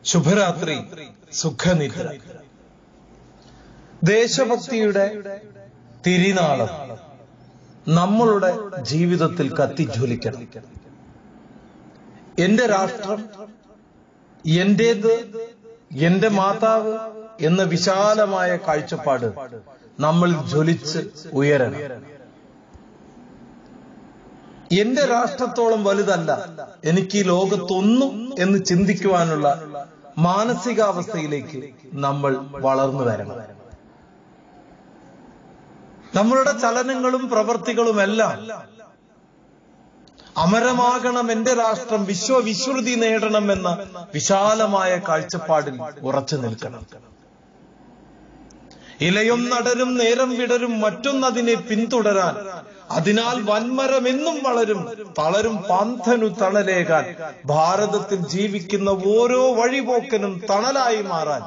ശുഭരാത്രി സുഖനിദ്ര ദേശഭക്തിയുടെ തിരിനാളം നമ്മളുടെ ജീവിതത്തിൽ കത്തിജ്വലിക്കണം എന്റെ രാഷ്ട്രം എന്റേത് എന്റെ മാതാവ് എന്ന വിശാലമായ കാഴ്ചപ്പാട് നമ്മൾ ജ്വലിച്ച് ഉയരണം എന്റെ രാഷ്ട്രത്തോളം വലുതല്ല എനിക്ക് ഈ ലോകത്തൊന്നും എന്ന് ചിന്തിക്കുവാനുള്ള മാനസികാവസ്ഥയിലേക്ക് നമ്മൾ വളർന്നു വരണം നമ്മളുടെ ചലനങ്ങളും പ്രവർത്തികളും എല്ലാം അമരമാകണം എന്റെ രാഷ്ട്രം വിശ്വവിശ്രുതി നേടണം എന്ന വിശാലമായ കാഴ്ചപ്പാടിൽ ഉറച്ചു നിൽക്കണം ഇലയും നടരും നേരം വിടരും മറ്റൊന്നതിനെ പിന്തുടരാൻ അതിനാൽ വൻമരം എന്നും വളരും തളരും പാന്തനു തണലേകാൻ ഭാരതത്തിൽ ജീവിക്കുന്ന ഓരോ വഴിപോക്കനും തണലായി മാറാൻ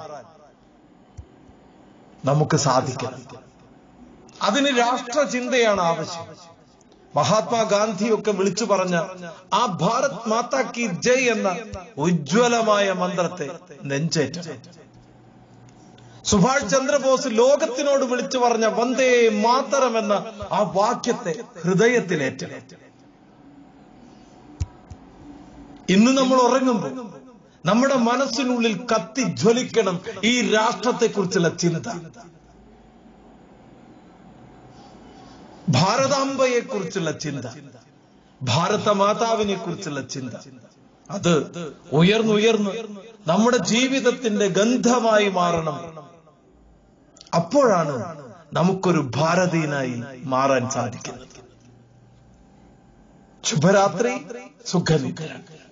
നമുക്ക് സാധിക്കണം അതിന് രാഷ്ട്രചിന്തയാണ് ആവശ്യം മഹാത്മാഗാന്ധിയൊക്കെ വിളിച്ചു പറഞ്ഞ ആ ഭാരത് മാതാ കി ജയ് എന്ന ഉജ്ജ്വലമായ മന്ത്രത്തെ നെഞ്ചേറ്റ സുഭാഷ് ചന്ദ്രബോസ് ലോകത്തിനോട് വിളിച്ചു പറഞ്ഞ വന്ദേ മാതരം എന്ന ആ വാക്യത്തെ ഹൃദയത്തിലേറ്റ ഇന്ന് നമ്മൾ ഉറങ്ങുമ്പോൾ നമ്മുടെ മനസ്സിനുള്ളിൽ കത്തി ജ്വലിക്കണം ഈ രാഷ്ട്രത്തെക്കുറിച്ചുള്ള ചിന്ത ഭാരതാംബയെ കുറിച്ചുള്ള ചിന്ത ഭാരത മാതാവിനെ കുറിച്ചുള്ള ചിന്ത അത് ഉയർന്നുയർന്ന് നമ്മുടെ ജീവിതത്തിന്റെ ഗന്ധമായി മാറണം അപ്പോഴാണ് നമുക്കൊരു ഭാരതീയനായി മാറാൻ സാധിക്കുന്നത് ശുഭരാത്രി സുഖനിദ്ര